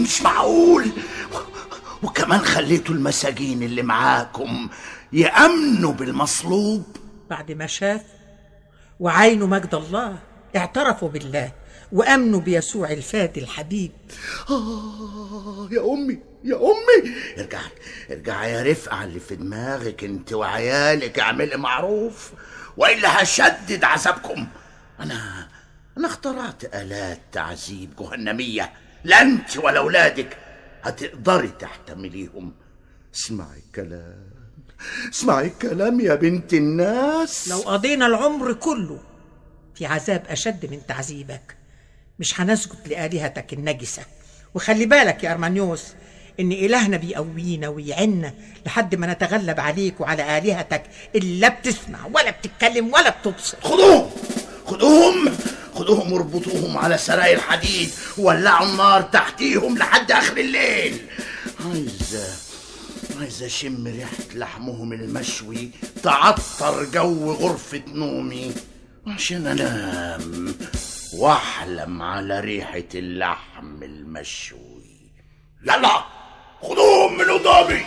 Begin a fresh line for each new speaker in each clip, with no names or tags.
مش معقول وكمان خليتوا المساجين اللي معاكم يأمنوا بالمصلوب
بعد ما شافوا وعينوا مجد الله اعترفوا بالله وامنوا بيسوع الفادي الحبيب
آه يا أمي يا أمي ارجعي ارجعي يا رفقة اللي في دماغك انت وعيالك اعملي معروف وإلا هشدد عذابكم أنا أنا اخترعت آلات تعذيب جهنمية لا أنت ولا أولادك هتقدري تحتمليهم اسمعي الكلام اسمعي الكلام يا بنت الناس
لو قضينا العمر كله في عذاب اشد من تعذيبك مش هنسجد لالهتك النجسه وخلي بالك يا ارمانيوس ان الهنا بيقوينا ويعنا لحد ما نتغلب عليك وعلى الهتك اللي لا بتسمع ولا بتتكلم ولا بتبصر
خدوهم خدوهم خدوهم واربطوهم على سراير حديد وولعوا النار تحتيهم لحد اخر الليل عايزه عايزه اشم ريحه لحمهم المشوي تعطر جو غرفه نومي عشان انام واحلم على ريحه اللحم المشوي يلا خدوهم من قدامي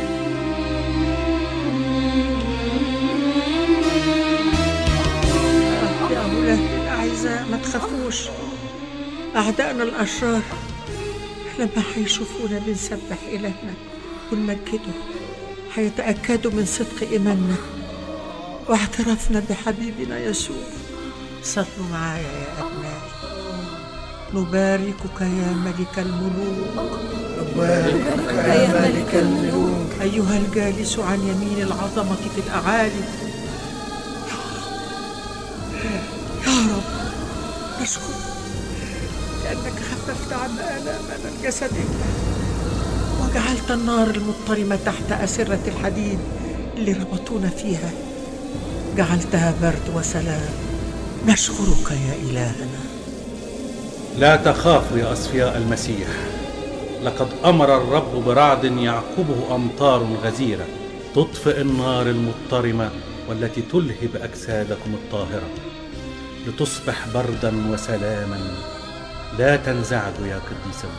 يا أولادي الأعزاء ما تخافوش أعدائنا الأشرار لما هيشوفونا بنسبح إلهنا ونمجده هيتأكدوا من صدق إيماننا واعترافنا بحبيبنا يسوع صلوا معايا يا أبنائي نباركك يا ملك الملوك نباركك يا ملك الملوك أيها الجالس عن يمين العظمة في الأعالي يا رب نشكرك لأنك خففت عنا آلامنا الجسدية وجعلت النار المضطرمة تحت أسرة الحديد اللي ربطونا فيها جعلتها برد وسلام نشكرك يا إلهنا
لا تخافوا يا أصفياء المسيح لقد أمر الرب برعد يعقبه أمطار غزيرة تطفئ النار المضطرمة والتي تلهب أجسادكم الطاهرة لتصبح بردا وسلاما لا تنزعجوا يا قديسون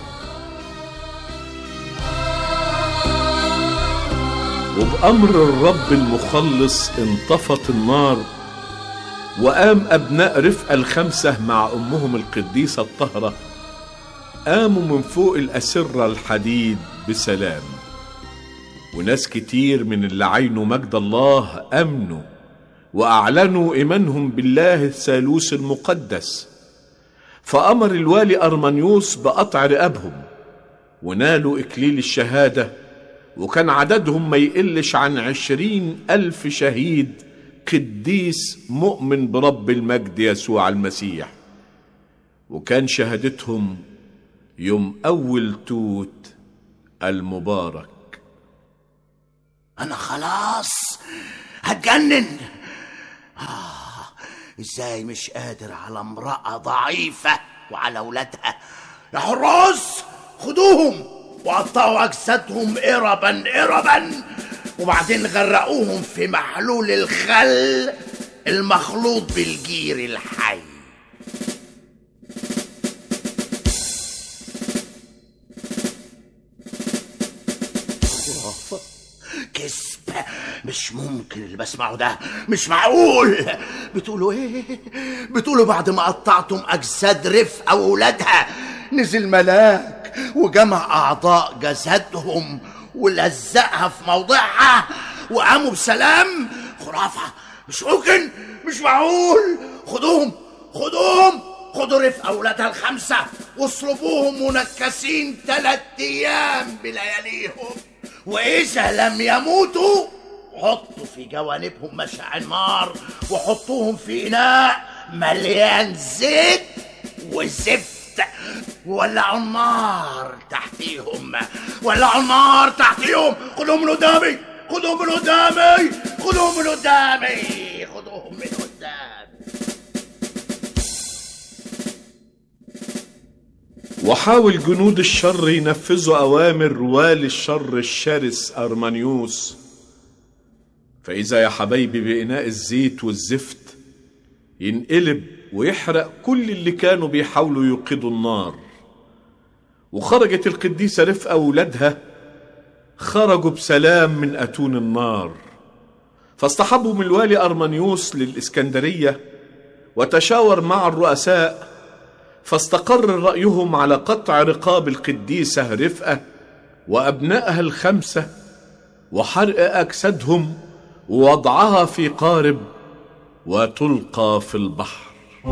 وبأمر الرب المخلص انطفت النار وقام أبناء رفقة الخمسة مع أمهم القديسة الطاهرة قاموا من فوق الأسرة الحديد بسلام وناس كتير من اللي عينوا مجد الله أمنوا وأعلنوا إيمانهم بالله الثالوث المقدس فأمر الوالي أرمانيوس بقطع رقابهم ونالوا إكليل الشهادة وكان عددهم ما يقلش عن عشرين ألف شهيد قديس مؤمن برب المجد يسوع المسيح وكان شهادتهم يوم أول توت المبارك
انا خلاص هتجنن آه ازاي مش قادر على امرأة ضعيفة وعلى اولادها يا حراس خدوهم وقطعوا اجسادهم اربا اربا وبعدين غرقوهم في محلول الخل المخلوط بالجير الحي خرافة كذب مش ممكن اللي بسمعه ده مش معقول بتقولوا ايه بتقولوا بعد ما قطعتم اجساد رفقة واولادها نزل ملاك وجمع اعضاء جسدهم ولزقها في موضعها وقاموا بسلام خرافة مش ممكن مش معقول خدوهم خدوهم خدوا رفقة أولادها الخمسة واصلبوهم منكسين ثلاث أيام بلياليهم وإذا لم يموتوا حطوا في جوانبهم مشاعل نار وحطوهم في إناء مليان زيت وزفت ولعوا النار تحتيهم ولعوا النار تحتيهم خدوهم من قدامي خدوهم من قدامي خدوهم من قدامي خدوهم من قدامي
وحاول جنود الشر ينفذوا أوامر والي الشر الشرس أرمانيوس فإذا يا حبايبي بإناء الزيت والزفت ينقلب ويحرق كل اللي كانوا بيحاولوا يوقدوا النار وخرجت القديسة رفقة وولادها خرجوا بسلام من أتون النار فاصطحبهم الوالي أرمنيوس للإسكندرية وتشاور مع الرؤساء فاستقر رأيهم على قطع رقاب القديسة رفقة وأبنائها الخمسة وحرق أجسادهم ووضعها في قارب وتلقى في البحر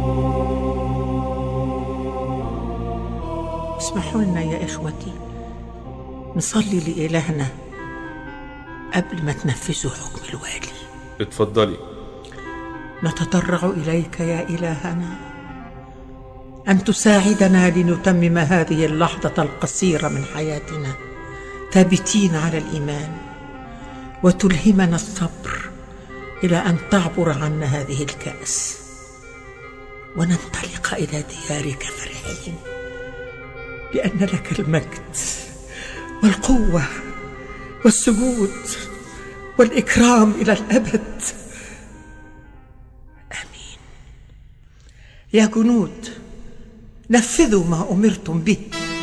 اسمحوا لنا يا إخوتي نصلي لإلهنا قبل ما تنفذوا حكم الوالي
اتفضلي
نتضرع إليك يا إلهنا أن تساعدنا لنتمم هذه اللحظة القصيرة من حياتنا ثابتين على الإيمان وتلهمنا الصبر إلى أن تعبر عنا هذه الكأس وننطلق إلى ديارك فرحين لأن لك المجد والقوة والسجود والإكرام إلى الأبد آمين يا جنود نفذوا ما أمرتم به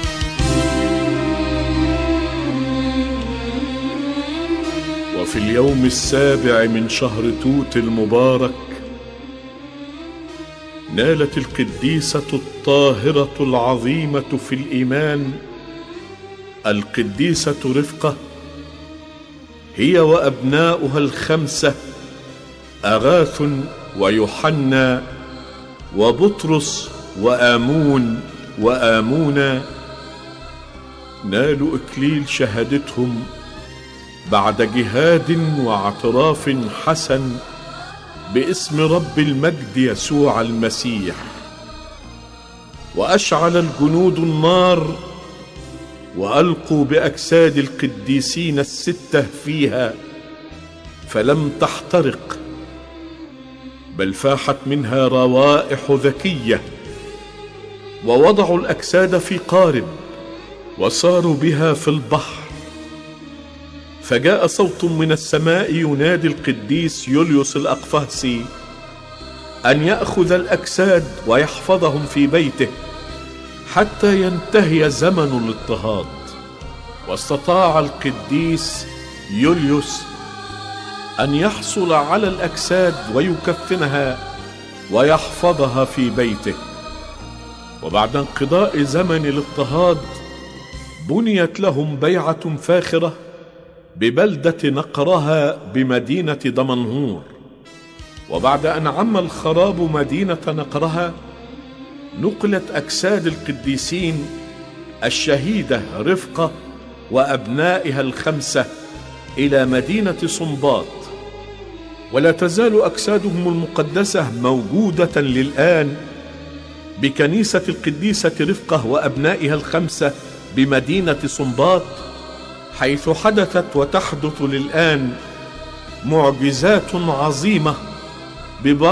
وفي اليوم السابع من شهر توت المبارك نالت القديسة الطاهرة العظيمة في الإيمان القديسة رفقة هي وأبناؤها الخمسة أغاث ويوحنا وبطرس وآمون وآمونا نالوا إكليل شهادتهم بعد جهاد واعتراف حسن باسم رب المجد يسوع المسيح واشعل الجنود النار والقوا باجساد القديسين السته فيها فلم تحترق بل فاحت منها روائح ذكيه ووضعوا الاجساد في قارب وساروا بها في البحر فجاء صوت من السماء ينادي القديس يوليوس الأقفاصي أن يأخذ الأجساد ويحفظهم في بيته حتى ينتهي زمن الاضطهاد واستطاع القديس يوليوس أن يحصل على الأجساد ويكفنها ويحفظها في بيته وبعد انقضاء زمن الاضطهاد بنيت لهم بيعة فاخرة ببلدة نقرها بمدينة دمنهور وبعد أن عم الخراب مدينة نقرها نقلت أجساد القديسين الشهيدة رفقة وأبنائها الخمسة إلى مدينة صنباط ولا تزال أجسادهم المقدسة موجودة للآن بكنيسة القديسة رفقة وأبنائها الخمسة بمدينة صنباط حيث حدثت وتحدث للآن معجزات عظيمة